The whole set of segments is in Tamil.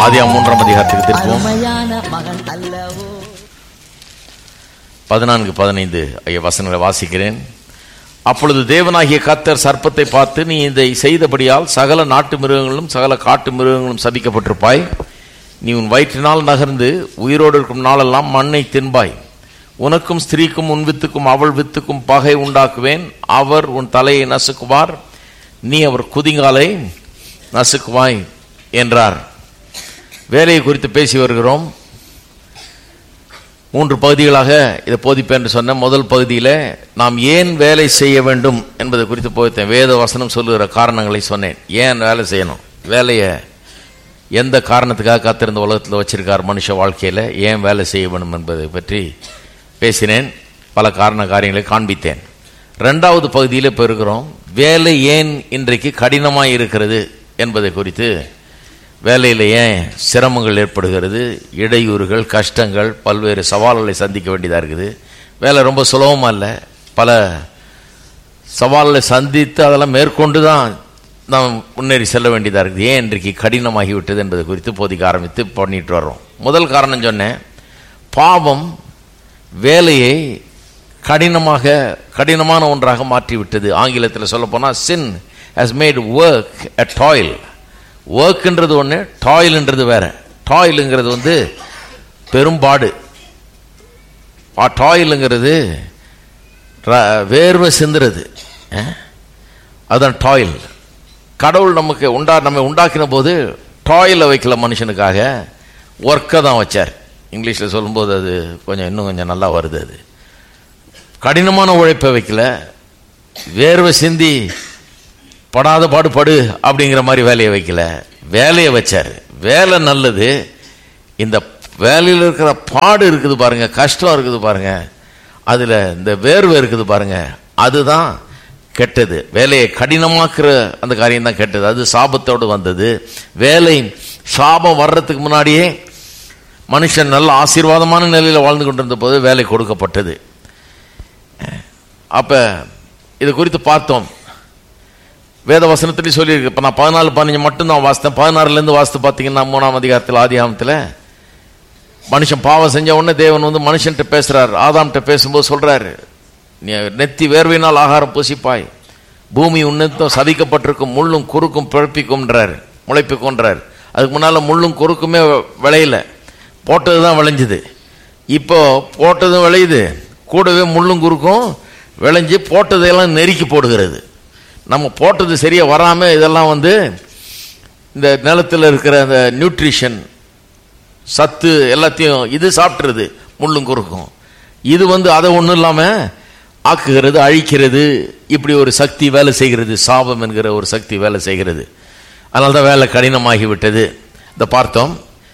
ஆதியாம் மூன்றாம் அதிகாரத்துக்கு திருப்போம் அருமையான மகன் அல்லவோ பதினான்கு பதினைந்து ஐய வசனங்களை வாசிக்கிறேன் அப்பொழுது தேவனாகிய கர்த்தர் சர்ப்பத்தை பார்த்து நீ இதை செய்தபடியால் சகல நாட்டு மிருகங்களும் சகல காட்டு மிருகங்களும் சபிக்கப்பட்டிருப்பாய் நீ உன் வயிற்றினால் நகர்ந்து உயிரோடு இருக்கும் நாளெல்லாம் மண்ணை தின்பாய் உனக்கும் ஸ்திரீக்கும் உன் வித்துக்கும் அவள் வித்துக்கும் பகை உண்டாக்குவேன் அவர் உன் தலையை நசுக்குவார் நீ அவர் குதிங்காலை நசுக்குவாய் என்றார் வேலையை குறித்து பேசி வருகிறோம் மூன்று பகுதிகளாக இதை போதிப்பேன் என்று சொன்ன முதல் பகுதியில் நாம் ஏன் வேலை செய்ய வேண்டும் என்பதை குறித்து போதித்தேன் வேத வசனம் சொல்லுகிற காரணங்களை சொன்னேன் ஏன் வேலை செய்யணும் வேலையை எந்த காரணத்துக்காக காத்திருந்த உலகத்தில் வச்சிருக்கார் மனுஷ வாழ்க்கையில் ஏன் வேலை செய்ய வேண்டும் என்பதை பற்றி பேசினேன் பல காரண காரியங்களை காண்பித்தேன் ரெண்டாவது பகுதியில் இப்போ இருக்கிறோம் வேலை ஏன் இன்றைக்கு கடினமாக இருக்கிறது என்பதை குறித்து வேலையில் ஏன் சிரமங்கள் ஏற்படுகிறது இடையூறுகள் கஷ்டங்கள் பல்வேறு சவால்களை சந்திக்க வேண்டியதாக இருக்குது வேலை ரொம்ப சுலபமாக இல்லை பல சவால்களை சந்தித்து அதெல்லாம் மேற்கொண்டு தான் நாம் முன்னேறி செல்ல வேண்டியதாக இருக்குது ஏன் இன்றைக்கு கடினமாகி விட்டது என்பதை குறித்து போதிக்க ஆரம்பித்து பண்ணிட்டு வர்றோம் முதல் காரணம் சொன்னேன் பாவம் வேலையை கடினமாக கடினமான ஒன்றாக மாற்றிவிட்டது ஆங்கிலத்தில் சொல்ல போனால் sin has made work a toil ஒர்க்ன்றது ஒன்று டாயில்ன்றது வேற டாயிலுங்கிறது வந்து பெரும்பாடு டாயிலுங்கிறது வேர்வை சிந்துறது அஹ்? அதுதான் டாயில் கடவுள் நமக்கு உண்டா நம்ம உண்டாக்கின போது டாயிலை வைக்கல மனுஷனுக்காக ஒர்க்கை தான் வச்சார் இங்கிலீஷில் சொல்லும்போது அது கொஞ்சம் இன்னும் கொஞ்சம் நல்லா வருது அது கடினமான உழைப்பை வைக்கல வேர்வை சிந்தி படாத பாடு படு அப்படிங்கிற மாதிரி வேலையை வைக்கல வேலையை வச்சார் வேலை நல்லது இந்த வேலையில் இருக்கிற பாடு இருக்குது பாருங்க கஷ்டம் இருக்குது பாருங்க அதில் இந்த வேர்வை இருக்குது பாருங்க அதுதான் கெட்டது வேலையை கடினமாக்குற அந்த காரியம் தான் கெட்டது அது சாபத்தோடு வந்தது வேலை சாபம் வர்றதுக்கு முன்னாடியே மனுஷன் நல்ல ஆசீர்வாதமான நிலையில் வாழ்ந்து கொண்டிருந்த போது வேலை கொடுக்கப்பட்டது அப்ப இது குறித்து பார்த்தோம் வேத வசனத்திலையும் சொல்லியிருக்கு இப்போ நான் பதினாலு பதினஞ்சு மட்டும்தான் வாசித்தேன் பதினாறுலேருந்து வாசித்து பார்த்தீங்கன்னா மூணாம் அதிகாரத்தில் ஆதிகாமத்தில் மனுஷன் பாவம் செஞ்ச உடனே தேவன் வந்து மனுஷன்கிட்ட பேசுறார் ஆதாம்கிட்ட பேசும்போது சொல்றாரு நீ நெத்தி வேர்வையினால் ஆகாரம் பூசிப்பாய் பூமி உன்னத்தம் சதிக்கப்பட்டிருக்கும் முள்ளும் குறுக்கும் பிழப்பிக்கும்ன்றார் முளைப்பிக்கும்ன்றார் அதுக்கு முன்னால முள்ளும் குறுக்குமே விளையல போட்டது தான் விளைஞ்சுது இப்போ போட்டதும் விளையுது கூடவே முள்ளும் குறுக்கும் விளைஞ்சு போட்டதையெல்லாம் நெருக்கி போடுகிறது நம்ம போட்டது சரியா வராம இதெல்லாம் வந்து இந்த நிலத்தில் இருக்கிற அந்த நியூட்ரிஷன் சத்து எல்லாத்தையும் இது சாப்பிட்றது முள்ளும் குறுக்கும் இது வந்து அதை ஒன்றும் இல்லாமல் ஆக்குகிறது அழிக்கிறது இப்படி ஒரு சக்தி வேலை செய்கிறது சாபம் என்கிற ஒரு சக்தி வேலை செய்கிறது அதனால தான் வேலை கடினமாகி விட்டது இதை பார்த்தோம்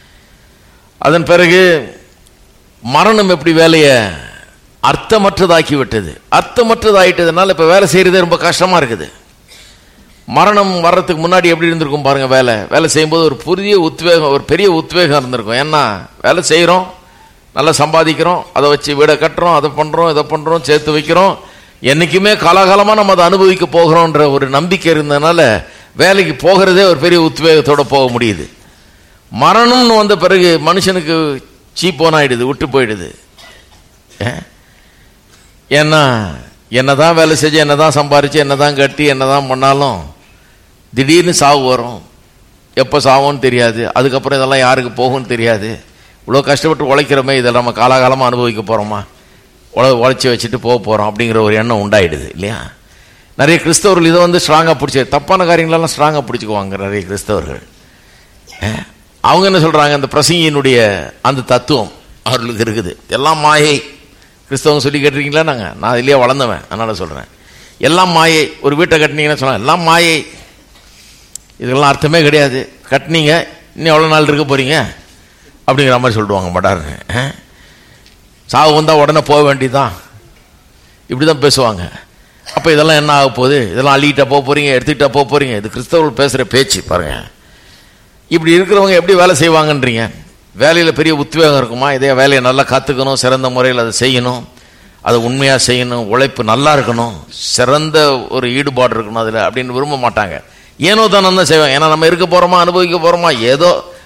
அதன் பிறகு மரணம் எப்படி வேலையை அர்த்தமற்றதாக்கி விட்டது அர்த்தமற்றதாயிட்டதுனால இப்போ வேலை செய்யறதே ரொம்ப கஷ்டமா இருக்குது மரணம் வர்றதுக்கு முன்னாடி எப்படி இருந்திருக்கும் பாருங்க வேலை வேலை செய்யும்போது ஒரு புதிய உத்வேகம் ஒரு பெரிய உத்வேகம் இருந்திருக்கும் ஏன்னா வேலை செய்கிறோம் நல்லா சம்பாதிக்கிறோம் அதை வச்சு வீடை கட்டுறோம் அதை பண்ணுறோம் இதை பண்ணுறோம் சேர்த்து வைக்கிறோம் என்றைக்குமே காலாகாலமாக நம்ம அதை அனுபவிக்க போகிறோன்ற ஒரு நம்பிக்கை இருந்ததுனால வேலைக்கு போகிறதே ஒரு பெரிய உத்வேகத்தோட போக முடியுது மரணம்னு வந்த பிறகு மனுஷனுக்கு சீப்போன் ஆயிடுது விட்டு போயிடுது ஏன்? ஏன்னா என்னதான் வேலை செஞ்சு என்னதான் சம்பாரிச்சு என்னதான் கட்டி என்னதான் பண்ணாலும் திடீர்னு சாவு வரும் எப்போ சாவோன்னு தெரியாது அதுக்கப்புறம் இதெல்லாம் யாருக்கு போகும்னு தெரியாது இவ்வளோ கஷ்டப்பட்டு உழைக்கிறோமே இதை நம்ம காலாகாலமாக அனுபவிக்க போகிறோமா உழ உழைச்சி வச்சுட்டு போக போகிறோம் அப்படிங்கிற ஒரு எண்ணம் உண்டாயிடுது இல்லையா நிறைய கிறிஸ்தவர்கள் இதை வந்து ஸ்ட்ராங்காக பிடிச்சி தப்பான காரியங்களெல்லாம் ஸ்ட்ராங்காக பிடிச்சிக்குவாங்க நிறைய கிறிஸ்தவர்கள் அஹ், அவங்க என்ன சொல்கிறாங்க அந்த பிரசங்கியினுடைய அந்த தத்துவம் அவர்களுக்கு இருக்குது எல்லாம் மாயை கிறிஸ்தவங்க சொல்லி கேட்டிருக்கீங்களா நாங்கள் நான் இதுலேயே வளர்ந்தவன் அதனால் சொல்கிறேன் எல்லாம் மாயை ஒரு வீட்டை கட்டினீங்கன்னு சொன்னாங்க எல்லாம் மாயை இதுக்கெல்லாம் அர்த்தமே கிடையாது கட்டினீங்க இன்னும் எவ்வளோ நாள் இருக்க போகிறீங்க அப்படிங்கிற மாதிரி சொல்லிடுவாங்க மடார்னு அஹ். சாவு வந்தால் உடனே போக வேண்டியதுதான் இப்படி தான் பேசுவாங்க அப்போ இதெல்லாம் என்ன ஆக போகுது இதெல்லாம் அள்ளிக்கிட்டா போக போகிறீங்க எடுத்துக்கிட்டா போக போகிறீங்க இது கிறிஸ்தவர்கள் பேசுகிற பேச்சு பாருங்க இப்படி இருக்கிறவங்க எப்படி வேலை செய்வாங்கன்றீங்க வேலையில் பெரிய உத்வேகம் இருக்குமா இதே வேலையை நல்லா கற்றுக்கணும் சிறந்த முறையில் அதை செய்யணும் அதை உண்மையாக செய்யணும் உழைப்பு நல்லா இருக்கணும் சிறந்த ஒரு ஈடுபாடு இருக்கணும் அதில் அப்படின்னு விரும்ப மாட்டாங்க ஏனோ தானே தான் செய்வாங்க ஏன்னா நம்ம இருக்க போகிறோமா அனுபவிக்க போகிறோமா ஏதோ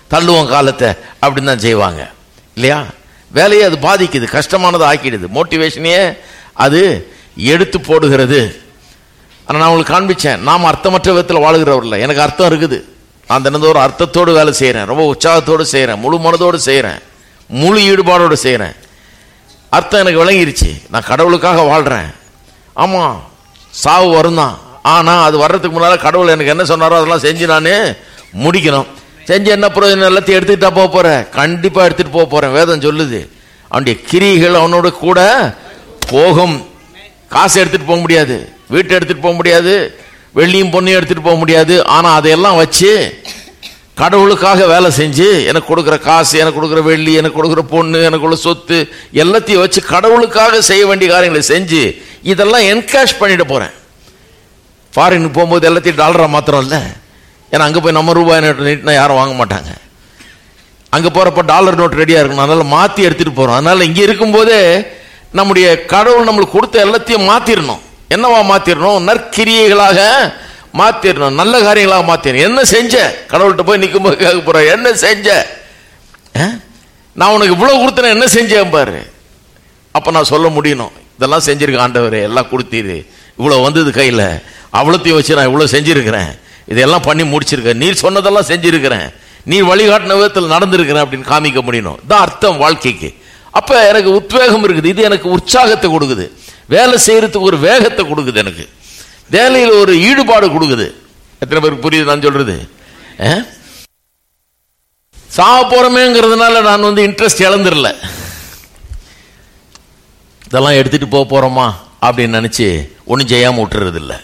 தள்ளுவோம் காலத்தை அப்படின்னு தான் செய்வாங்க இல்லையா வேலையை அது பாதிக்குது கஷ்டமானதை ஆக்கிடுது மோட்டிவேஷனையே அது எடுத்து போடுகிறது ஆனால் நான் உங்களுக்கு காண்பிச்சேன் நாம் அர்த்தமற்ற விதத்தில் வாழுகிறவரில்ல எனக்கு அர்த்தம் இருக்குது நான் தினந்தோறும் அர்த்தத்தோடு வேலை செய்கிறேன் ரொம்ப உற்சாகத்தோடு செய்கிறேன் முழு மனதோடு செய்கிறேன் முழு ஈடுபாடோடு செய்கிறேன் அர்த்தம் எனக்கு விளங்கிருச்சு நான் கடவுளுக்காக வாழ்கிறேன் ஆமாம் சாவு வரும் தான் ஆனால் அது வர்றதுக்கு முன்னால் கடவுள் எனக்கு என்ன சொன்னாரோ அதெல்லாம் செஞ்சு நான் முடிக்கணும் செஞ்சு என்ன பிரயோஜனம் எல்லாத்தையும் எடுத்துக்கிட்டா போக போகிறேன் கண்டிப்பாக எடுத்துகிட்டு போக போகிறேன் வேதம் சொல்லுது அவனுடைய கிரிகள் அவனோட கூட போகும் காசு எடுத்துகிட்டு போக முடியாது வீட்டை எடுத்துகிட்டு போக முடியாது வெள்ளியும் பொண்ணையும் எடுத்துகிட்டு போக முடியாது ஆனால் அதையெல்லாம் வச்சு கடவுளுக்காக வேலை செஞ்சு எனக்கு கொடுக்குற காசு எனக்கு கொடுக்குற வெள்ளி எனக்கு கொடுக்குற பொண்ணு எனக்கு உள்ள சொத்து எல்லாத்தையும் வச்சு கடவுளுக்காக செய்ய வேண்டிய காரியங்களை செஞ்சு இதெல்லாம் என்கேஷ் பண்ணிட்டு போறேன் ஃபாரினுக்கு போகும்போது எல்லாத்தையும் டாலரா மாத்திரம் இல்லை ஏன்னா அங்கே போய் நம்ம ரூபாய் நோட்டு நீட்டினா யாரும் வாங்க மாட்டாங்க அங்கே போகிறப்ப டாலர் நோட் ரெடியாக இருக்கணும் அதனால மாற்றி எடுத்துகிட்டு போகிறோம் அதனால இங்கே இருக்கும்போதே நம்முடைய கடவுள் நம்மளுக்கு கொடுத்த எல்லாத்தையும் மாற்றிடணும் என்னவா மாற்றிடணும் நற்கிரியைகளாக மாற்றிடணும் நல்ல காரியங்களாக மாற்றிடணும் என்ன செஞ்ச கடவுள்கிட்ட போய் நிற்கும்போது கேட்க போகிற என்ன செஞ்ச ஆ? நான் உனக்கு இவ்வளோ கொடுத்தேன் என்ன செஞ்சேன் பாரு அப்போ நான் சொல்ல முடியணும் இதெல்லாம் செஞ்சிருக்கேன் ஆண்டவரே எல்லாம் கொடுத்தீரு இவ்வளோ வந்தது கையில் அவ்வளோத்தையும் வச்சு நான் இவ்வளோ செஞ்சிருக்கிறேன் இதெல்லாம் பண்ணி முடிச்சிருக்கேன் நீர் சொன்னதெல்லாம் செஞ்சிருக்கிறேன் நீர் வழிகாட்டின விதத்தில் நடந்திருக்கிறேன் அப்படின்னு காமிக்க முடியணும் இதான் அர்த்தம் வாழ்க்கைக்கு அப்போ எனக்கு உத்வேகம் இருக்குது இது எனக்கு உற்சாகத்தை கொடுக்குது வேலை செய்யறதுக்கு ஒரு வேகத்தை கொடுக்குது எனக்கு வேலையில் ஒரு ஈடுபாடு கொடுக்குது எத்தனை பேருக்கு புரியுது நான் சொல்றது ஆ? சாக போறமேங்கிறதுனால நான் வந்து இன்ட்ரெஸ்ட் இழந்துடல இதெல்லாம் எடுத்துட்டு போக போறோமா அப்படின்னு நினைச்சு ஒன்றும் செய்யாம விட்டுறது இல்லை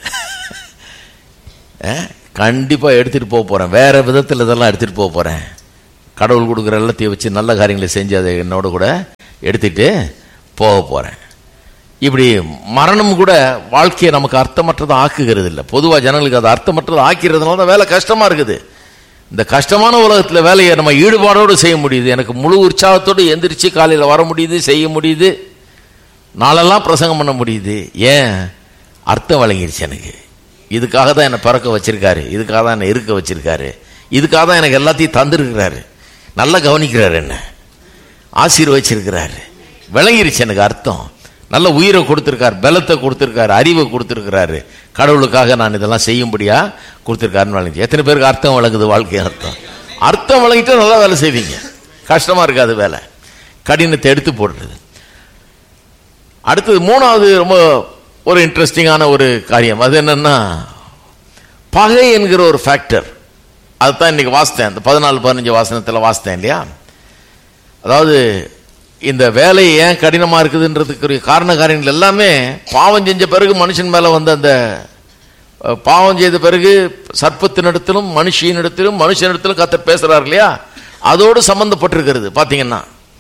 கண்டிப்பா எடுத்துட்டு போக போறேன் வேற விதத்தில் இதெல்லாம் எடுத்துட்டு போக போறேன் கடவுள் கொடுக்குற எல்லாத்தையும் வச்சு நல்ல காரியங்களை செஞ்சு அதை என்னோட கூட எடுத்துட்டு போக போறேன் இப்படி மரணம் கூட வாழ்க்கையை நமக்கு அர்த்தமற்றதை ஆக்குகிறது இல்லை பொதுவாக ஜனங்களுக்கு அது அர்த்தமற்றதை ஆக்கிறதுனால தான் வேலை கஷ்டமா இருக்குது இந்த கஷ்டமான உலகத்தில் வேலையை நம்ம ஈடுபாடோடு செய்ய முடியுது எனக்கு முழு உற்சாகத்தோடு எந்திரிச்சு காலையில் வர முடியுது செய்ய முடியுது நாளெல்லாம் பிரசங்கம் பண்ண முடியுது ஏன் அர்த்தம் வழங்கிருச்சு எனக்கு இதுக்காக தான் என்னை பிறக்க வச்சிருக்காரு இதுக்காக தான் என்னை இருக்க வச்சிருக்காரு இதுக்காக தான் எனக்கு எல்லாத்தையும் தந்திருக்கிறாரு நல்லா கவனிக்கிறாரு என்ன ஆசீர்வச்சிருக்கிறாரு விளங்கிருச்சு எனக்கு அர்த்தம் நல்ல உயிரை கொடுத்துருக்காரு பலத்தை கொடுத்துருக்காரு அறிவை கொடுத்துருக்கிறாரு கடவுளுக்காக நான் இதெல்லாம் செய்யும்படியா கொடுத்துருக்காருன்னு வழங்கி எத்தனை பேருக்கு அர்த்தம் வழங்குது வாழ்க்கை அர்த்தம் அர்த்தம் வழங்கிட்டு நல்லா வேலை செய்வீங்க கஷ்டமா இருக்காது வேலை கடினத்தை எடுத்து போடுறது அடுத்தது மூணாவது ரொம்ப ஒரு இன்ட்ரெஸ்டிங்கான ஒரு காரியம் அது என்னன்னா பகை என்கிற ஒரு ஃபேக்டர் அதுதான் இன்னைக்கு வாசித்தேன் இந்த பதினாலு பதினஞ்சு வாசனத்தில் வாசித்தேன் இல்லையா அதாவது இந்த வேலை ஏன் கடினமா இருக்குதுன்றதுக்குரிய காரண காரியங்கள் எல்லாமே பாவம் செஞ்ச பிறகு மனுஷன் மேல வந்த அந்த அஹ், பாவம் செய்த பிறகு சர்ப்பத்தினிடத்திலும் மனுஷியினிடத்திலும் மனுஷனிடத்திலும் கத்தர் பேசுறாரு இல்லையா அதோடு சம்பந்தப்பட்டிருக்கிறது பாத்தீங்கன்னா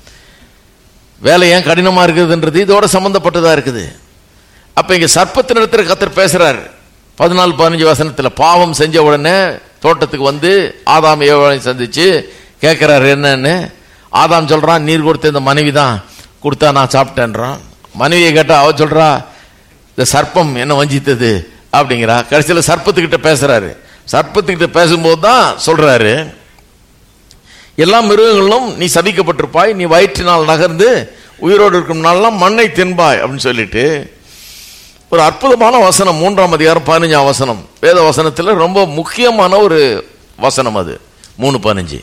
வேலை ஏன் கடினமா இருக்குதுன்றது இதோட சம்பந்தப்பட்டதா இருக்குது அப்ப இங்க சர்ப்பத்தினிடத்தில் கத்தர் பேசுறாரு பதினாலு பதினஞ்சு வசனத்துல பாவம் செஞ்ச உடனே தோட்டத்துக்கு வந்து ஆதாம் ஏவாளை சந்திச்சு கேட்கிறாரு என்னன்னு ஆதாம் சொல்றான் நீர் கொடுத்த இந்த மனைவி தான் கொடுத்தா நான் சாப்பிட்டேன்றான் மனைவியை கேட்டா அவ சொல்றா இந்த சர்ப்பம் என்ன வஞ்சித்தது அப்படிங்கிறா கடைசியில் சர்ப்பத்துக்கிட்ட பேசுறாரு சர்ப்பத்துக்கிட்ட பேசும்போது தான் சொல்றாரு எல்லா மிருகங்களும் நீ சபிக்கப்பட்டிருப்பாய் நீ வயிற்றினால் நகர்ந்து உயிரோடு இருக்கும் நாளெல்லாம் மண்ணை தின்பாய் அப்படின்னு சொல்லிட்டு ஒரு அற்புதமான வசனம் மூன்றாம் அதிகாரம் பதினஞ்சாம் வசனம் வேத வசனத்தில் ரொம்ப முக்கியமான ஒரு வசனம் அது மூணு பதினஞ்சு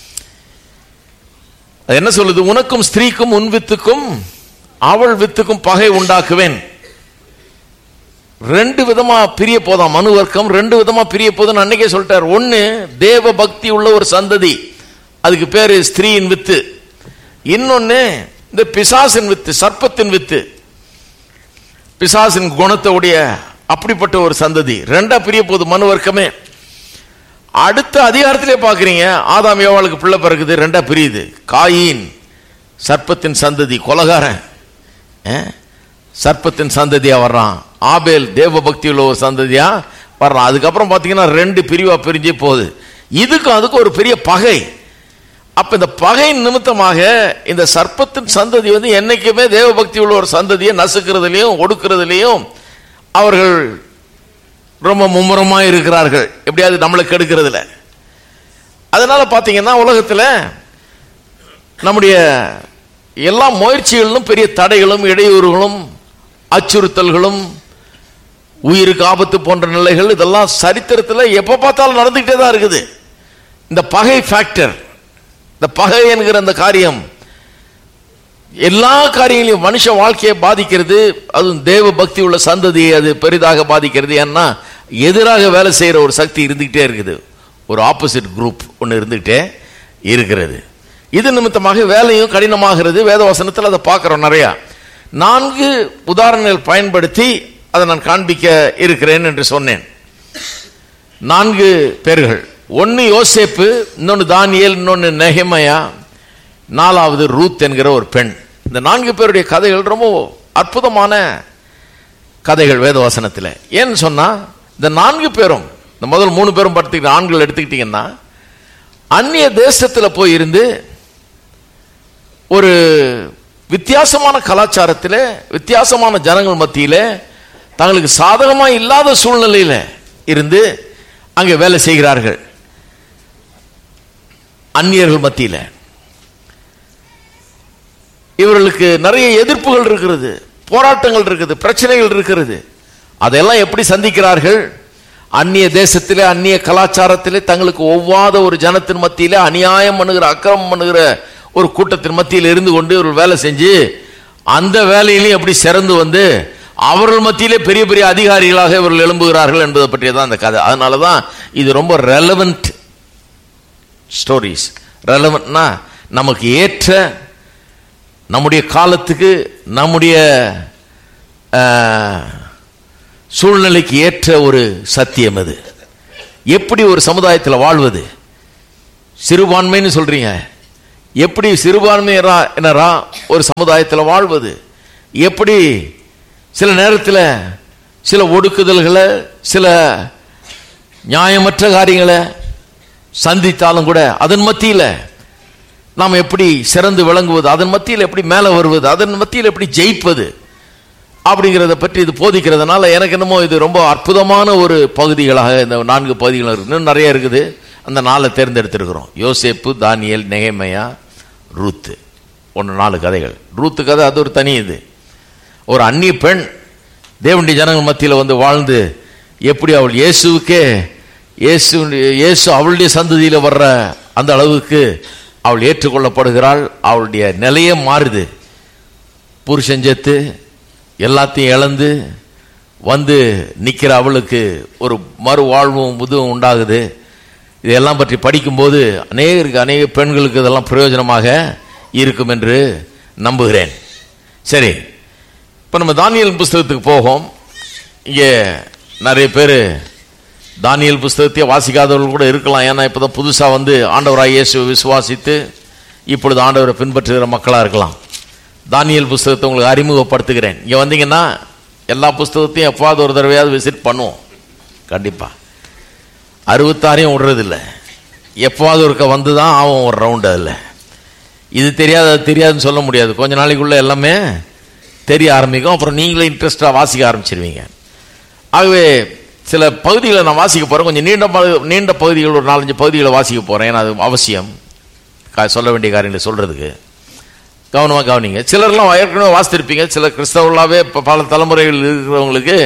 அது என்ன சொல்லுது உனக்கும் ஸ்திரீக்கும் உன் வித்துக்கும் அவள் வித்துக்கும் பகை உண்டாக்குவேன் ரெண்டு விதமா பிரிய போதாம் மனு வர்க்கம் ரெண்டு விதமா பிரிய போதும் அன்னைக்கே சொல்லிட்டார் ஒன்னு தேவ பக்தி உள்ள ஒரு சந்ததி அதுக்கு பேரு ஸ்திரீயின் வித்து இன்னொன்னு இந்த பிசாசின் வித்து சர்ப்பத்தின் வித்து பிசாசின் குணத்தை உடைய அப்படிப்பட்ட ஒரு சந்ததி ரெண்டா பிரிய போகுது மனு வர்க்கமே அடுத்த அதிகாரத்திலே பாக்குறீங்க ஆதாம் யோவாளுக்கு பிள்ளை பிறகுது ரெண்டா பிரியுது காயின் சர்ப்பத்தின் சந்ததி கொலகாரன் அஹ், சர்ப்பத்தின் சந்ததியா வர்றான் ஆபேல் தேவ பக்தி உள்ள ஒரு சந்ததியா வர்றான் அதுக்கப்புறம் பாத்தீங்கன்னா ரெண்டு பிரிவா பிரிஞ்சே போகுது இதுக்கும் அதுக்கும் ஒரு பெரிய பகை அப்ப இந்த பகை நிமித்தமாக இந்த சர்ப்பத்தின் சந்ததி வந்து என்னைக்குமே தேவ பக்தி உள்ள ஒரு சந்ததியை நசுக்கிறதுலையும் ஒடுக்கிறதுலையும் அவர்கள் ரொம்ப மும்முரமா இருக்கிறார்கள் எப்படியாவது நம்மளை கெடுக்கிறதுல அதனால பாத்தீங்கன்னா உலகத்துல நம்முடைய எல்லா முயற்சிகளிலும் பெரிய தடைகளும் இடையூறுகளும் அச்சுறுத்தல்களும் உயிருக்கு ஆபத்து போன்ற நிலைகள் இதெல்லாம் சரித்திரத்தில் எப்ப பார்த்தாலும் நடந்துகிட்டே தான் இருக்குது இந்த பகை ஃபேக்டர் இந்த பகை என்கிற அந்த காரியம் எல்லா காரியங்களையும் மனுஷ வாழ்க்கையை பாதிக்கிறது அதுவும் தேவ பக்தி உள்ள சந்ததியை அது பெரிதாக பாதிக்கிறது ஏன்னா எதிராக வேலை செய்யற ஒரு சக்தி இருந்துகிட்டே இருக்குது ஒரு ஆப்போசிட் குரூப் ஒன்று இருந்துகிட்டே இருக்கிறது இது நிமித்தமாக வேலையும் கடினமாகிறது வேதவசனத்தில் அதை பார்க்கிறோம் நிறையா நான்கு உதாரணங்கள் பயன்படுத்தி அதை நான் காண்பிக்க இருக்கிறேன் என்று சொன்னேன் நான்கு பேர்கள் ஒன்னு யோசேப்பு இன்னொன்னு தானியேல் இன்னொன்னு நெஹெமையா நாலாவது ரூத் என்கிற ஒரு பெண் இந்த நான்கு பேருடைய கதைகள் ரொம்ப அற்புதமான கதைகள் வேதவசனத்தில் ஏன்னு சொன்னா இந்த நான்கு பேரும் இந்த முதல் மூணு பேரும் படுத்துக்கிட்ட ஆண்கள் எடுத்துக்கிட்டீங்கன்னா அந்நிய தேசத்தில் போய் இருந்து ஒரு வித்தியாசமான கலாச்சாரத்தில் வித்தியாசமான ஜனங்கள் மத்தியில் தங்களுக்கு சாதகமா இல்லாத சூழ்நிலையில இருந்து அங்கே வேலை செய்கிறார்கள் அந்நியர்கள் மத்தியில் இவர்களுக்கு நிறைய எதிர்ப்புகள் இருக்கிறது போராட்டங்கள் இருக்குது பிரச்சனைகள் இருக்கிறது அதெல்லாம் எப்படி சந்திக்கிறார்கள் அந்நிய தேசத்திலே அந்நிய கலாச்சாரத்திலே தங்களுக்கு ஒவ்வாத ஒரு ஜனத்தின் மத்தியிலே அநியாயம் பண்ணுகிற அக்கிரமம் பண்ணுகிற ஒரு கூட்டத்தின் மத்தியில் இருந்து கொண்டு இவர்கள் வேலை செஞ்சு அந்த வேலையிலையும் எப்படி சிறந்து வந்து அவர்கள் மத்தியிலே பெரிய பெரிய அதிகாரிகளாக இவர்கள் எழும்புகிறார்கள் என்பதை பற்றிய தான் அந்த கதை அதனால தான் இது ரொம்ப ரெலவெண்ட் ஸ்டோரிஸ் ரெலவெண்ட்னா நமக்கு ஏற்ற நம்முடைய காலத்துக்கு நம்முடைய அஹ், சூழ்நிலைக்கு ஏற்ற ஒரு சத்தியம் அது எப்படி ஒரு சமுதாயத்தில் வாழ்வது சிறுபான்மைன்னு சொல்றீங்க எப்படி சிறுபான்மையினரா ஒரு சமுதாயத்தில் வாழ்வது எப்படி சில நேரத்தில் சில ஒடுக்குதல்களை சில நியாயமற்ற காரியங்களை சந்தித்தாலும் கூட அதன் மத்தியில் நாம் எப்படி சிறந்து விளங்குவது அதன் மத்தியில் எப்படி மேலே வருவது அதன் மத்தியில் எப்படி ஜெயிப்பது அப்படிங்கிறத பற்றி இது போதிக்கிறதுனால எனக்கு என்னமோ இது ரொம்ப அற்புதமான ஒரு பகுதிகளாக இந்த நான்கு பகுதிகள் இருக்கு இன்னும் நிறைய இருக்குது அந்த நாளை தேர்ந்தெடுத்திருக்கிறோம் யோசேப்பு தானியல் நெகமையா ரூத்து ஒன்று நாலு கதைகள் ரூத்து கதை அது ஒரு தனி இது ஒரு அந்நிய பெண் தேவனுடைய ஜனங்கள் மத்தியில் வந்து வாழ்ந்து எப்படி அவள் இயேசுவுக்கே இயேசு இயேசு அவளுடைய சந்ததியில் வர்ற அந்த அளவுக்கு அவள் ஏற்றுக்கொள்ளப்படுகிறாள் அவளுடைய நிலையே மாறுது புருஷன் செத்து எல்லாத்தையும் இழந்து வந்து நிற்கிற அவளுக்கு ஒரு மறு வாழ்வும் இதுவும் உண்டாகுது இதெல்லாம் பற்றி படிக்கும்போது அநேகருக்கு அநேக பெண்களுக்கு இதெல்லாம் பிரயோஜனமாக இருக்கும் என்று நம்புகிறேன் சரி இப்போ நம்ம தானியல் புஸ்தகத்துக்கு போவோம் இங்கே நிறைய பேர் தானியல் புஸ்தகத்தையே வாசிக்காதவர்கள் கூட இருக்கலாம் ஏன்னா இப்போ தான் புதுசாக வந்து ஆண்டவராய் இயேசுவை விசுவாசித்து இப்பொழுது ஆண்டவரை பின்பற்றுகிற மக்களாக இருக்கலாம் தானியல் புஸ்தகத்தை உங்களுக்கு அறிமுகப்படுத்துகிறேன் இங்கே வந்தீங்கன்னா எல்லா புஸ்தகத்தையும் எப்பாவது ஒரு தடவையாவது விசிட் பண்ணுவோம் கண்டிப்பாக அறுபத்தாறையும் விடுறதில்ல எப்போவாவது ஒருக்க வந்து தான் ஆகும் ஒரு ரவுண்டு அதில் இது தெரியாது அது தெரியாதுன்னு சொல்ல முடியாது கொஞ்ச நாளைக்குள்ள எல்லாமே தெரிய ஆரம்பிக்கும் அப்புறம் நீங்களே இன்ட்ரெஸ்டாக வாசிக்க ஆரம்பிச்சிருவீங்க ஆகவே சில பகுதிகளை நான் வாசிக்க போகிறேன் கொஞ்சம் நீண்ட பகு- நீண்ட பகுதிகள் ஒரு நாலஞ்சு பகுதிகளை வாசிக்க போகிறேன் ஏன்னா அது அவசியம் கா- சொல்ல வேண்டிய காரியங்களை சொல்கிறதுக்கு கவனமாக கவனிங்க சிலர்லாம் ஏற்கனவே வாசித்திருப்பீங்க சில கிறிஸ்தவர்களாகவே இப்போ பல தலைமுறைகள் இருக்கிறவங்களுக்கு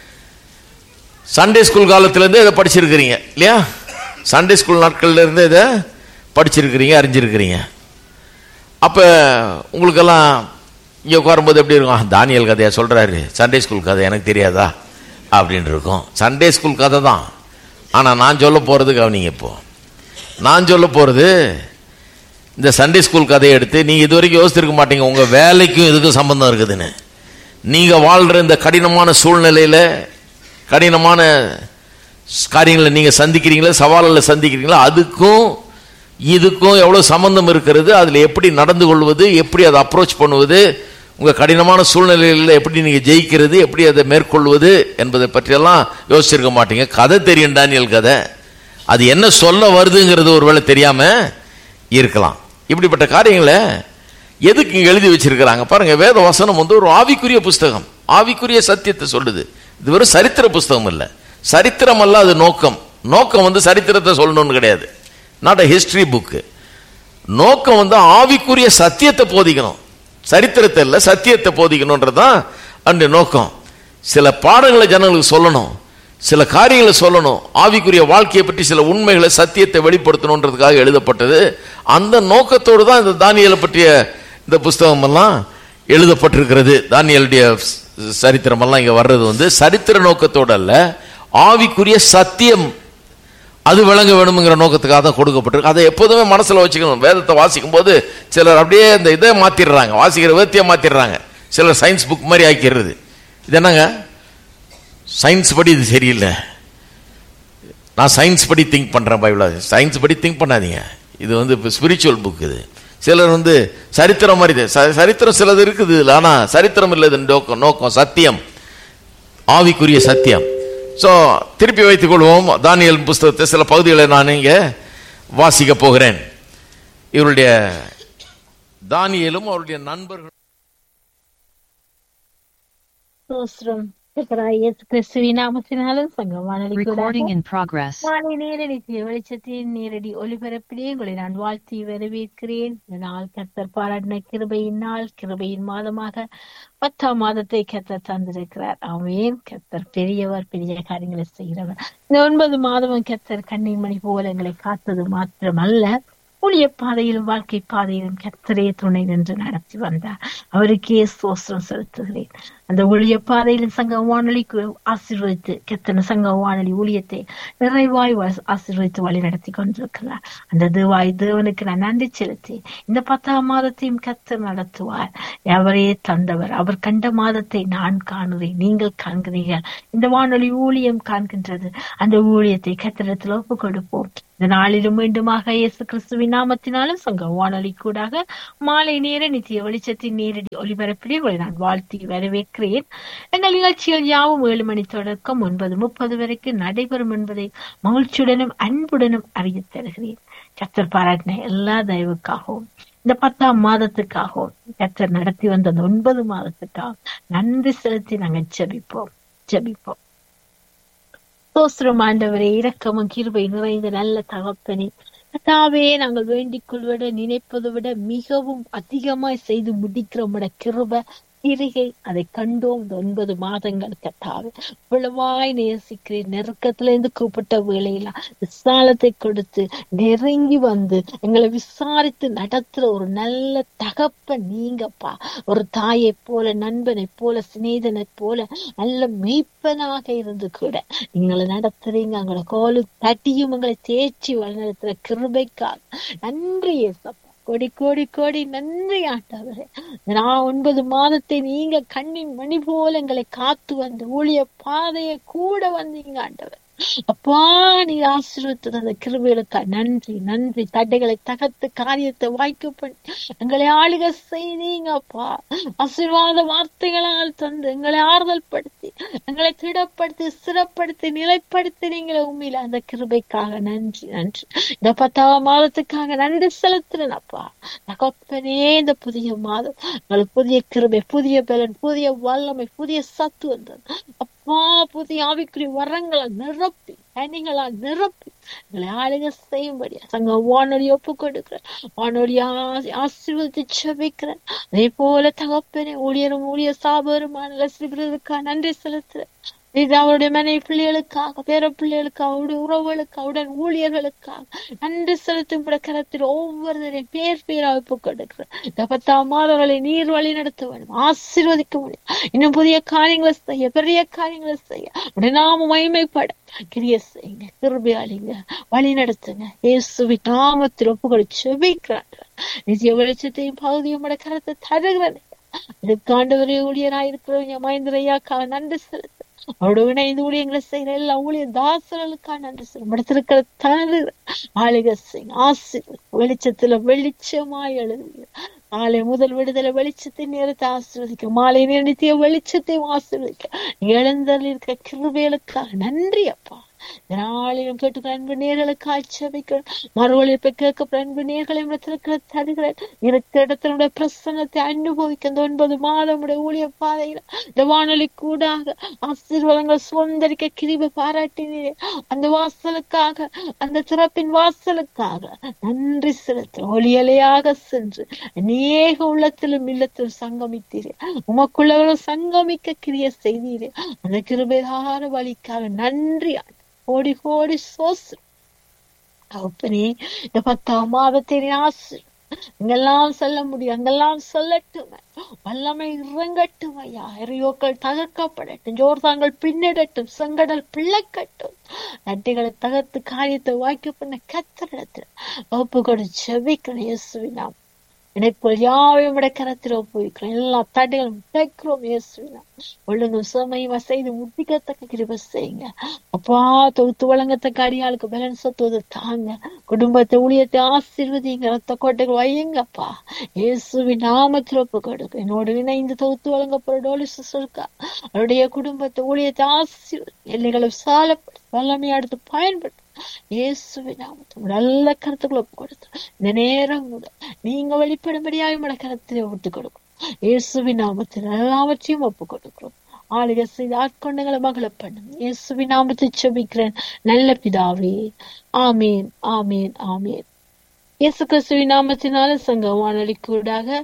சண்டே ஸ்கூல் காலத்திலேருந்து இதை படிச்சிருக்கிறீங்க இல்லையா சண்டே ஸ்கூல் நாட்கள்ல இருந்து இதை படிச்சிருக்கிறீங்க அறிஞ்சிருக்கிறீங்க அப்போ உங்களுக்கெல்லாம் இங்கே உட்காரும்போது எப்படி இருக்கும் "ஆ, தானியல் கதையா சொல்கிறாரு சண்டே ஸ்கூல் கதை எனக்கு தெரியாதா அப்படின்னு இருக்கும் சண்டே ஸ்கூல் கதை தான் ஆனால் நான் சொல்ல போகிறது கவனிங்க இப்போ நான் சொல்ல போகிறது இந்த சண்டே ஸ்கூல் கதையை எடுத்து நீங்கள் இது வரைக்கும் யோசிச்சிருக்க மாட்டீங்க உங்கள் வேலைக்கும் இதுக்கும் சம்பந்தம் இருக்குதுன்னு நீங்கள் வாழ்கிற இந்த கடினமான சூழ்நிலையில் கடினமான ஸ்- காரியங்களை நீங்கள் சந்திக்கிறீங்களா சவால்களை சந்திக்கிறீங்களா அதுக்கும் இதுக்கும் எவ்வளோ சம்பந்தம் இருக்கிறது அதில் எப்படி நடந்து கொள்வது எப்படி அதை அப்ரோச் பண்ணுவது உங்கள் கடினமான சூழ்நிலைகளில் எப்படி நீங்கள் ஜெயிக்கிறது எப்படி அதை மேற்கொள்வது என்பதை பற்றியெல்லாம் யோசிச்சிருக்க மாட்டீங்க கதை தெரியும் டானியல் கதை அது என்ன சொல்ல வருதுங்கிறது ஒருவேளை தெரியாம இருக்கலாம் இப்படிப்பட்ட காரியங்களை எதுக்கு இங்க எழுதி வச்சிருக்கிறாங்க பாருங்க வேத வசனம் வந்து ஒரு ஆவிக்குரிய புஸ்தகம் ஆவிக்குரிய சத்தியத்தை சொல்லுது இது வெறும் சரித்திர புஸ்தகம் இல்ல சரித்திரம் அல்ல அது நோக்கம் நோக்கம் வந்து சரித்திரத்தை சொல்லணும்னு கிடையாது நாட் அ ஹிஸ்டரி புக்கு நோக்கம் வந்து ஆவிக்குரிய சத்தியத்தை போதிக்கணும் சரித்திரத்தை இல்லை சத்தியத்தை போதிக்கணுன்றது தான் அந்த நோக்கம் சில பாடங்களை ஜனங்களுக்கு சொல்லணும் சில காரியங்களை சொல்லணும் ஆவிக்குரிய வாழ்க்கையை பற்றி சில உண்மைகளை சத்தியத்தை வெளிப்படுத்தணுன்றதுக்காக எழுதப்பட்டது அந்த நோக்கத்தோடு தான் இந்த தானியலை பற்றிய இந்த புஸ்தகம் எல்லாம் எழுதப்பட்டிருக்கிறது தானியலுடைய சரித்திரம் எல்லாம் இங்க வர்றது வந்து சரித்திர நோக்கத்தோடு அல்ல ஆவிக்குரிய சத்தியம் அது விளங்க வேணுங்கிற நோக்கத்துக்காக தான் கொடுக்கப்பட்டிருக்கு அதை எப்போதுமே மனசுல வச்சுக்கணும் வேதத்தை வாசிக்கும் போது சிலர் அப்படியே இந்த இதை மாத்திடுறாங்க வாசிக்கிற வேத்தியை மாத்திடுறாங்க சிலர் சயின்ஸ் புக் மாதிரி ஆக்கிடுறது இது என்னங்க சயின்ஸ் படி இது சரியில்லை நான் சயின்ஸ் படி திங்க் பண்றேன் பைபிளா சயின்ஸ் படி திங்க் பண்ணாதீங்க இது வந்து இப்போ ஸ்பிரிச்சுவல் புக் இது சிலர் வந்து சரித்திரம் மாதிரி இது. ச- சரித்திரம் சிலது இருக்குது இல்லை ஆனால் சரித்திரம் இல்லை இது நோக்கம் நோக்கம் சத்தியம் ஆவிக்குரிய சத்தியம் ஸோ திருப்பி வைத்துக் கொள்வோம் தானியல் புஸ்தகத்தை சில பகுதிகளை நான் இங்கே வாசிக்க போகிறேன் இவருடைய தானியலும் அவருடைய நண்பர்கள் ஸ்தோத்திரம் கர்த்தராகிய இயேசு கிறிஸ்துவின் நாமத்தினாலும் சங்கம் வானொலிக்கு Recording in progress. மாலை நேரடி வெளிச்சத்தின் நேரடி ஒளிபரப்பிலே உங்களை நான் வாழ்த்தி வரவேற்கிறேன் இந்த நாள் கர்த்தர் பாராட்டின கிருபையின் நாள் கிருபையின் மாதமாக பத்தாம் மாதத்தை கர்த்தர் தந்திருக்கிறார் அவன் கர்த்தர் பெரியவர் பெரிய காரியங்களை செய்கிறவர் இந்த ஒன்பது மாதமும் கர்த்தர் கண்ணீர் மணி போல எங்களை காத்தது மாத்திரமல்ல ஊழிய பாதையிலும் வாழ்க்கை பாதையிலும் கர்த்தரே துணை நின்று நடத்தி வந்தார் அவருக்கே சோஸ்திரம் செலுத்துகிறேன் அந்த ஊழிய பாதையிலும் சங்க வானொலிக்கு ஆசீர்வதித்து கெத்தன சங்க வானொலி ஊழியத்தை நிறைவாய் வ- ஆசீர்வதித்து வழி நடத்தி கொண்டிருக்கிறார் அந்த தேவாய் தேவனுக்கு நான் நன்றி செலுத்தி இந்த பத்தாம் மாதத்தையும் கத்தர் நடத்துவார் அவரே தந்தவர் அவர் கண்ட மாதத்தை நான் காணுறேன் நீங்கள் காண்கிறீர்கள் இந்த வானொலி ஊழியம் காண்கின்றது அந்த ஊழியத்தை கத்திரத்தில் ஒப்பு கொடுப்போம் இந்த நாளிலும் மீண்டுமாக இயேசு கிறிஸ்துவின் நாமத்தினாலும் சங்க வானொலி கூடாக மாலை நேர நித்திய வெளிச்சத்தின் நேரடி ஒளிபரப்பிலே உங்களை நான் வாழ்த்தி வரவேற்கிறேன் எங்கள் நிகழ்ச்சிகள் யாவும் ஏழு மணி தொடக்கம் ஒன்பது முப்பது வரைக்கும் நடைபெறும் என்பதை மகிழ்ச்சியுடனும் அன்புடனும் அறியத் தருகிறேன் கத்தர் பாராட்டின எல்லா தயவுக்காகவும் இந்த பத்தாம் மாதத்துக்காகவும் கத்தர் நடத்தி வந்த அந்த ஒன்பது மாதத்துக்காக நன்றி செலுத்தி நாங்கள் ஜெபிப்போம் ஜெபிப்போம் சோஸ்திரம் ஆண்டவரே இரக்கமும் கிருபை நிறைந்த நல்ல தகப்பனே கர்த்தாவே நாங்கள் வேண்டிக் கொள்வதை நினைப்பதை விட மிகவும் அதிகமாய் செய்து முடிக்கிற உம்முடைய கிருபை கிரிகை அதை கண்டோம் இந்த ஒன்பது மாதங்கள் கட்டாவே இவ்வளவாய் நேசிக்கிறேன் நெருக்கத்துல இருந்து கூப்பிட்ட வேளையில விசாலத்தை கொடுத்து நெருங்கி வந்து எங்களை விசாரித்து நடத்துற ஒரு நல்ல தகப்பன் நீங்கப்பா ஒரு தாயை போல நண்பனை போல சிநேதனை போல நல்ல மெய்ப்பனாக இருந்து கூட நீங்களை நடத்துறீங்க எங்களை கோலு தட்டியும் எங்களை தேய்ச்சி வழிநடத்துற கிருபைக்காக நன்றி ஏசப்பா கோடி கோடி கோடி நன்றி ஆண்டவரே நான் ஒன்பது மாதத்தை நீங்க கண்ணின் மணி போல எங்களை காத்து வந்து ஊழிய பாதையை கூட வந்தீங்க ஆண்டவர் அப்பா நீ ஆசீர்வதித்தது அந்த கிருபைகளுக்கா நன்றி நன்றி தடைகளை தகர்த்து காரியத்தை வாய்க்க பண்ணி எங்களை ஆளுக செய்தீங்கப்பா ஆசீர்வாத வார்த்தைகளால் தந்து எங்களை ஆறுதல் படுத்தி எங்களை திடப்படுத்தி சிறப்படுத்தி நிலைப்படுத்தி நீங்களே உண்மையில அந்த கிருபைக்காக நன்றி நன்றி இந்த பத்தாம் மாதத்துக்காக நன்றி செலுத்துறேன் அப்பா தகப்பனே இந்த புதிய மாதம் எங்களுக்கு புதிய கிருபை புதிய பலன் புதிய வல்லமை புதிய சத்து வந்தது அப்பா புதிய ஆவிக்குரிய வரங்களை நிரப்பி கனிகளால் நிரப்பி எங்களை ஆளுக செய்யும்படியா சங்க வானொலி ஒப்பு கொடுக்கிறேன் வானொலி ஆசீர்வதித்து செபிக்கிறேன் அதே போல தகப்பனே ஊழியரும் ஊழிய சாபருமான சிபிரருக்கா நன்றி செலுத்துறேன் இது அவருடைய மனைவி பிள்ளைகளுக்காக பேர பிள்ளைகளுக்காக அவருடைய உறவுகளுக்காக அவருடைய ஊழியர்களுக்காக நன்றி செலுத்தும் பிரகாரத்தில் ஒவ்வொருவரையும் பேர் பேராக ஒப்பு கொடுக்கிறேன் இந்த பத்தாம் மாதங்களை நீர் வழி நடத்த வேண்டும் ஆசீர்வதிக்க முடியும் இன்னும் புதிய காரியங்களை செய்ய பெரிய காரியங்களை செய்ய உடைய நாம மகிமைப்பட கிரிய செய்யுங்க கிருபியாளிங்க வழி நடத்துங்க இயேசுவின் நாமத்தில் ஒப்புகளை செபிக்கிறாங்க நிஜ வெளிச்சத்தையும் பகுதியும் கரத்தை தருகிறேன் இதுக்கு ஆண்டவரே ஊழியராயிருக்கிறவங்க மகேந்திரையாக்காக நன்றி செலுத்து அவரோட இணைந்து ஊழியங்களை செய்யற எல்லா ஊழிய தாசர்களுக்காக நன்றி செலுத்து படத்திருக்கிற தனது ஆளுக செய்யுங்க ஆசீர்வதி வெளிச்சத்துல வெளிச்சமாய் எழுதுங்க மாலை முதல் விடுதலை வெளிச்சத்தை நேரத்தை ஆசீர்வதிக்க மாலை நித்திய வெளிச்சத்தையும் ஆசீர்வதிக்க எழுந்தரில் இருக்கிற கிருபைகளுக்காக நன்றி அப்பா நாளிலும் கேட்டுக்கிற அன்பு நேர்களுக்கு ஆட்சேபிக்கிறேன் மறுவழிப்பை கேட்க அன்பு நேர்களை இடத்திற்கு தருகிறேன் இருக்க இடத்தினுடைய பிரசன்னத்தை அனுபவிக்க இந்த ஒன்பது மாதமுடைய ஊழிய பாதையில இந்த வானொலி கூடாக ஆசீர்வாதங்கள் சுதந்திரிக்க கிருபை பாராட்டினீரே அந்த வாசலுக்காக அந்த திறப்பின் வாசலுக்காக நன்றி செலுத்த ஒளியலையாக சென்று அநேக உள்ளத்திலும் இல்லத்திலும் சங்கமித்தீரே உமக்குள்ளவர்களும் சங்கமிக்க கிரிய செய்தீரே அந்த கிருபைதார வழிக்காக நன்றி கோடி கோடி சோசு அப்பனே இந்த பத்தாம் மாதத்தை ஆசு எங்கெல்லாம் சொல்ல முடியும் அங்கெல்லாம் சொல்லட்டும் வல்லமை இறங்கட்டும் ஐயா எரியோக்கள் தகர்க்கப்படட்டும் ஜோர்தாங்கள் பின்னிடட்டும் செங்கடல் பிள்ளைக்கட்டும் நட்டிகளை தகர்த்து காரியத்தை வாய்க்க பண்ண கத்திரிடத்துல ஒப்பு கொடு செபிக்கணும் இயேசுவினாம் எனக்குள் யாவையும் விட கரத்தில் ஒப்புவிக்கிறோம் எல்லா தடைகளும் உடைக்கிறோம் இயேசுவினாம் ஒழுங்கும் சுமையுமா செய்து முட்டிக்கத்தக்க கிருப செய்யுங்க அப்பா தொகுத்து வழங்கத்தக்க அடியாளுக்கு பலன் சொத்துவது தாங்க குடும்பத்தை ஊழியத்தை ஆசீர்வதிங்க ரத்த கோட்டைகள் வையுங்கப்பா இயேசுவின் நாமத்தில் ஒப்பு கொடுக்க என்னோடு இணைந்து தொகுத்து வழங்கப்படுற டோலி சிஸ்டருக்கா அவருடைய குடும்பத்தை ஊழியத்தை ஆசீர்வதி எல்லைகளை சாலப்படு வல்லமையை அடுத்து பயன்படுத்த இயேசுவின் நாமத்தில் நல்ல கருத்துக்களை ஒப்பு கொடுத்து இந்த நேரம் கூட நீங்க வெளிப்படும்படியாக உங்களோட கருத்திலே விட்டு கொடுக்கும் இயேசுவின் நாமத்தில் எல்லாவற்றையும் ஒப்பு கொடுக்கிறோம் ஆளுகை செய்து ஆட்கொண்டுங்களை மகள பண்ணும் இயேசுவின் நாமத்தை செபிக்கிறேன் நல்ல பிதாவே ஆமீன் ஆமீன் ஆமீன் இயேசு கிறிஸ்துவின் நாமத்தினால சங்க வானொலி கூடாக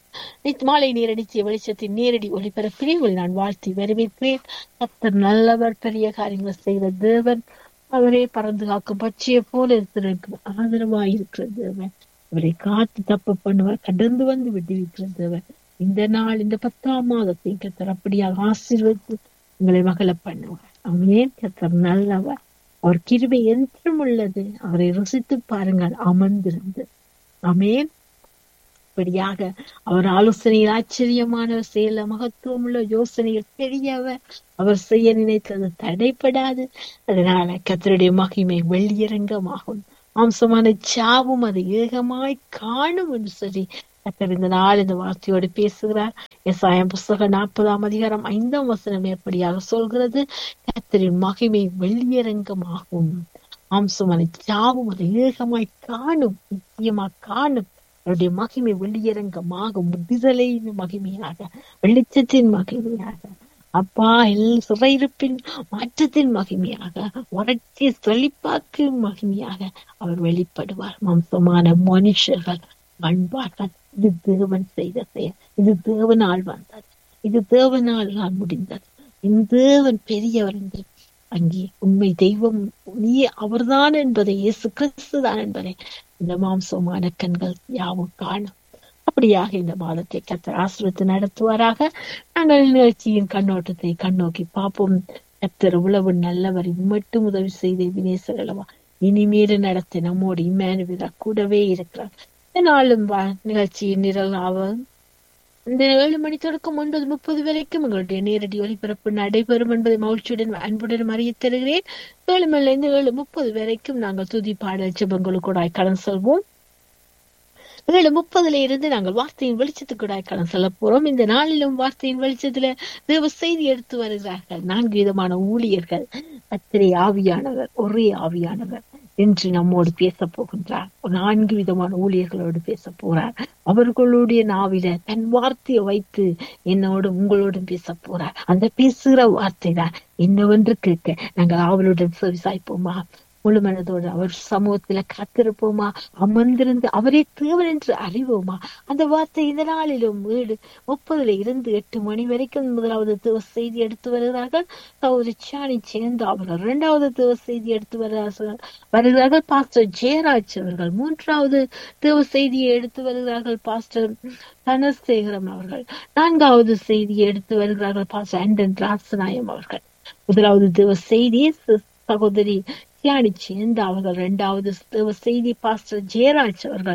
மாலை நீரடிச்சிய வெளிச்சத்தின் நேரடி ஒளிபரப்பிலே உங்களை நான் வாழ்த்தி வரவேற்கிறேன் கத்தர் நல்லவர் பெரிய காரியங்களை செய்த தேவன் அவரே பறந்து காக்கும் பச்சையை போல இருக்கிற ஆதரவாய் இருக்கிற தேவன் அவரை காத்து தப்பு பண்ணுவார் கடந்து வந்து விடுவிக்கிற தேவன் இந்த நாள் இந்த பத்தாம் மாதத்தை கத்தர் அப்படியாக ஆசீர்வதித்து உங்களை மகள பண்ணுவார் அவனே கத்தர் நல்லவர் அவர் கிருபை என்றும் உள்ளது அவரை ருசித்து பாருங்கள் அமர்ந்திருந்து அமேன் இப்படியாக அவர் ஆலோசனையில் ஆச்சரியமானவர் செயல மகத்துவம் உள்ள யோசனையில் பெரியவர் அவர் செய்ய நினைத்தது தடைப்படாது அதனால கத்தருடைய மகிமை வெள்ளியரங்கமாகும் மாம்சமான சாவும் அது ஏகமாய் காணும் என்று சொல்லி கத்தர் இந்த நாள் இந்த வார்த்தையோடு பேசுகிறார் எசாயம் புஸ்தகம் நாற்பதாம் அதிகாரம் ஐந்தாம் வசனம் எப்படியாக சொல்கிறது கத்தரின் மகிமை வெள்ளியரங்கமாகும் மாம்சமான சாவும் அது ஏகமாய் காணும் நிச்சயமா காணும் அவருடைய மகிமை வெளியரங்கமாக விடுதலையின் மகிமையாக வெளிச்சத்தின் மகிமையாக அப்பா எல் சிறையிருப்பின் மாற்றத்தின் மகிமையாக வறட்சி செழிப்பாக்கும் மகிமையாக அவர் வெளிப்படுவார் மாம்சமான மனுஷர்கள் அன்பார்கள் இது தேவன் செய்த செயல் இது தேவனால் வந்தது இது தேவனால் நான் முடிந்தது இந்த தேவன் பெரியவர் என்று அங்கே உண்மை தெய்வம் நீ அவர்தான் என்பதை இயேசு கிறிஸ்து தான் என்பதை இந்த மாம்சமான கண்கள் யாவும் காணும் அப்படியாக இந்த மாதத்தை கத்தர் ஆசிரியத்து நடத்துவாராக நாங்கள் நிகழ்ச்சியின் கண்ணோட்டத்தை கண்ணோக்கி பார்ப்போம் கத்தர் உழவு நல்லவர் மட்டும் உதவி செய்த வினேசர் அல்லவா இனிமேல் நடத்த நம்மோடு இம்மானுவிதா கூடவே இருக்கிறார் நாளும் நிகழ்ச்சியின் நிரலாவும் இந்த ஏழு மணி தொடக்கம் ஒன்பது முப்பது வரைக்கும் எங்களுடைய நேரடி ஒலிபரப்பு நடைபெறும் என்பதை மகிழ்ச்சியுடன் அன்புடன் அறிய தருகிறேன் ஏழு மணிலிருந்து ஏழு முப்பது வரைக்கும் நாங்கள் துதி பாடல் ஜெபங்களுக்கூட கடன் செல்வோம் ஏழு முப்பதுல இருந்து நாங்கள் வார்த்தையின் வெளிச்சத்துக்கூட கடன் செல்ல போறோம் இந்த நாளிலும் வார்த்தையின் வெளிச்சத்துல தேவ செய்தி எடுத்து வருகிறார்கள் நான்கு விதமான ஊழியர்கள் கத்திரை ஆவியானவர் ஒரே ஆவியானவர் என்று நம்மோடு பேச போகின்றார் நான்கு விதமான ஊழியர்களோடு பேச போறார் அவர்களுடைய நாவில தன் வார்த்தையை வைத்து என்னோடு உங்களோடும் பேச போறார் அந்த பேசுகிற வார்த்தை தான் என்னவென்று கேட்க நாங்கள் அவளுடன் செவிசாய்ப்போமா முழு மனதோடு அவர் சமூகத்துல காத்திருப்போமா அமர்ந்திருந்து அவரே தேவன் என்று அறிவோமா அந்த வார்த்தை இந்த நாளிலும் வீடு முப்பதுல இருந்து எட்டு மணி வரைக்கும் முதலாவது தேவ செய்தி எடுத்து வருகிறார்கள் சௌரி சாணி சேர்ந்து அவர்கள் இரண்டாவது தேவ செய்தி எடுத்து வருகிறார்கள் வருகிறார்கள் பாஸ்டர் ஜெயராஜ் அவர்கள் மூன்றாவது தேவ செய்தியை எடுத்து வருகிறார்கள் பாஸ்டர் தனசேகரம் அவர்கள் நான்காவது செய்தியை எடுத்து வருகிறார்கள் பாஸ்டர் ஆண்டன் ராசநாயம் அவர்கள் முதலாவது தேவ செய்தியை சகோதரி தியானி சேர்ந்து அவர்கள் இரண்டாவது செய்தி பாஸ்டர் ஜெயராஜ் அவர்கள்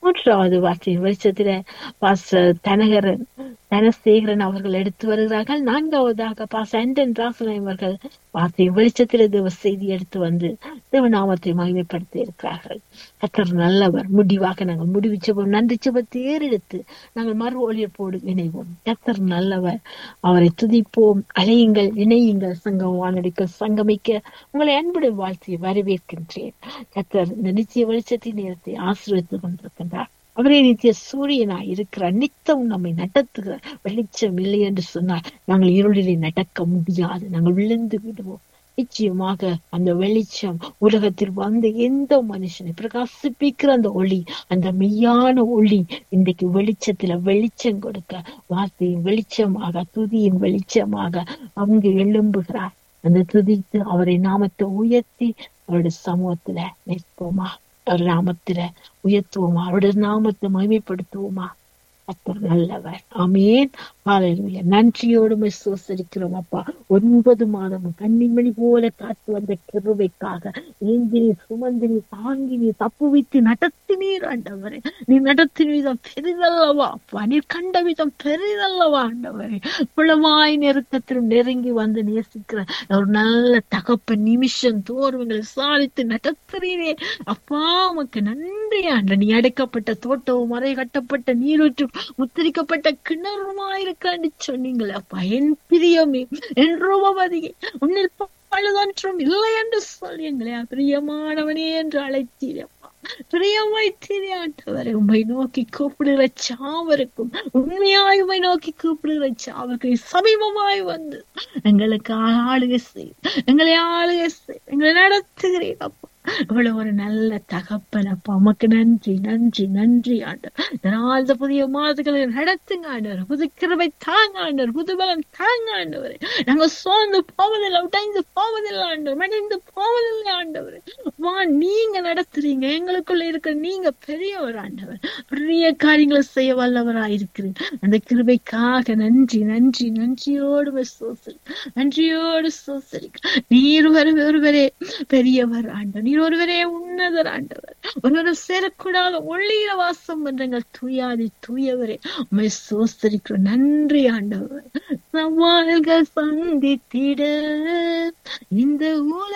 மூன்றாவது வார்த்தையின் வெளிச்சத்தில பாஸ்டர் தனகரன் தனசேகரன் அவர்கள் எடுத்து வருகிறார்கள் நான்காவதாக பாஸ் ஆண்டன் ராசன் அவர்கள் வார்த்தையின் வெளிச்சத்தில தேவ செய்தி எடுத்து வந்து தேவநாமத்தை மகிமைப்படுத்தி இருக்கிறார்கள் கத்தர் நல்லவர் முடிவாக நாங்கள் முடிவுச்சபம் நன்றி செபத்தை ஏறெடுத்து நாங்கள் மறு ஒளியப்போடு இணைவோம் கத்தர் நல்லவர் அவரை துதிப்போம் அலையுங்கள் இணையுங்கள் சங்கம் வானொலிகள் சங்கமிக்க உங்களை அன்புடன் வாழ்த்தி வரவேற்கின்றேன் கத்தர் இந்த நிச்சய வெளிச்சத்தின் நேரத்தை ஆசீர்வதித்துக் கொண்டிருக்கின்றார் அவரே நித்திய சூரியனாய் இருக்கிறார் நித்தம் நம்மை நடத்துகிறார் வெளிச்சம் இல்லை என்று சொன்னால் நாங்கள் இருளிலே நடக்க முடியாது நாங்கள் விழுந்து விடுவோம் நிச்சயமாக அந்த வெளிச்சம் உலகத்தில் வந்த எந்த மனுஷனை பிரகாசிப்பிக்கிற அந்த ஒளி அந்த மெய்யான ஒளி இன்றைக்கு வெளிச்சத்துல வெளிச்சம் கொடுக்க வார்த்தையின் வெளிச்சமாக துதியின் வெளிச்சமாக அங்கு எழும்புகிறார் அந்த துதித்து அவரை நாமத்தை உயர்த்தி அவருடைய சமூகத்துல நிற்போமா அவர் நாமத்துல உயர்த்துவோமா அவருடைய நாமத்தை மகிமைப்படுத்துவோமா கத்தர் நல்லவர் ஆமேன் ஹalleluya நன்றியோடு உம்மை சோசரிக்கிறோம் அப்பா ஒன்பது மாதம் கண்ணிமணி போல காத்து வந்த கிருபைக்காக ஏந்தினி சுமந்தினி தாங்கினி தப்பு வைத்து நடத்தினீர் ஆண்டவரே நீ நடத்தின விதம் பெரிதல்லவா அப்பா நீர் கண்ட விதம் பெரிதல்லவா ஆண்டவரே குளமாய் நெருக்கத்திலும் நெருங்கி வந்து நேசிக்கிற ஒரு நல்ல தகப்ப நிமிஷம் தோறும் எங்களை விசாரித்து நடத்துறீரே அப்பா உமக்கு நன்றி ஆண்ட நீ அடைக்கப்பட்ட தோட்டமும் மறை கட்டப்பட்ட நீரூற்றும் முத்திரிக்கப்பட்ட கிணறுமாயிருக்கான்னு சொன்னீங்களே அப்பா என் பிரியமே என் ரூபமதியே உன்னில் பழுதொன்றும் இல்லை என்று சொல்லி எங்களை பிரியமானவனே என்று அழைத்தீரப்பா பிரியமாய்த்தீரே ஆண்டவரை உண்மை நோக்கி கூப்பிடுகிற சாவருக்கும் உண்மையாய் உண்மை நோக்கி கூப்பிடுகிற சாவருக்கு சமீபமாய் வந்து எங்களுக்கு ஆளுகை செய் எங்களை ஆளுகை செய் எங்களை நடத்துகிறேன் அப்பா இவ்வளவு ஒரு நல்ல தகப்பன் அப்பா உமக்கு நன்றி நன்றி நன்றி ஆண்டவர் இதனால் இந்த புதிய மாதங்களை நடத்துங்க ஆண்டவர் புது கிருபை தாங்க ஆண்டவர் புது பலம் தாங்க ஆண்டவர் நாங்க சோர்ந்து போவதில்லை உடைந்து போவதில்லை ஆண்டவர் மடிந்து போவதில்லை ஆண்டவர் வா நீங்க நடத்துறீங்க எங்களுக்குள்ள இருக்கிற நீங்க பெரியவர் ஆண்டவர் பெரிய காரியங்களை செய்ய வல்லவரா இருக்கிறேன் அந்த கிருபைக்காக நன்றி நன்றி நன்றியோடு சோசரி நன்றியோடு சோசரி நீர் ஒருவரே பெரியவர் ஆண்டவர் நீர் ஒருவரே உன்னதர் ஆண்டவர் ஒருவரும் சேரக்கூடாத ஒளியில வாசம் பண்றங்கள் தூயாதி தூயவரே உண்மை சோசரிக்கிறோம் நன்றி ஆண்டவர் சவால்கள் சந்தித்திட இந்த உலக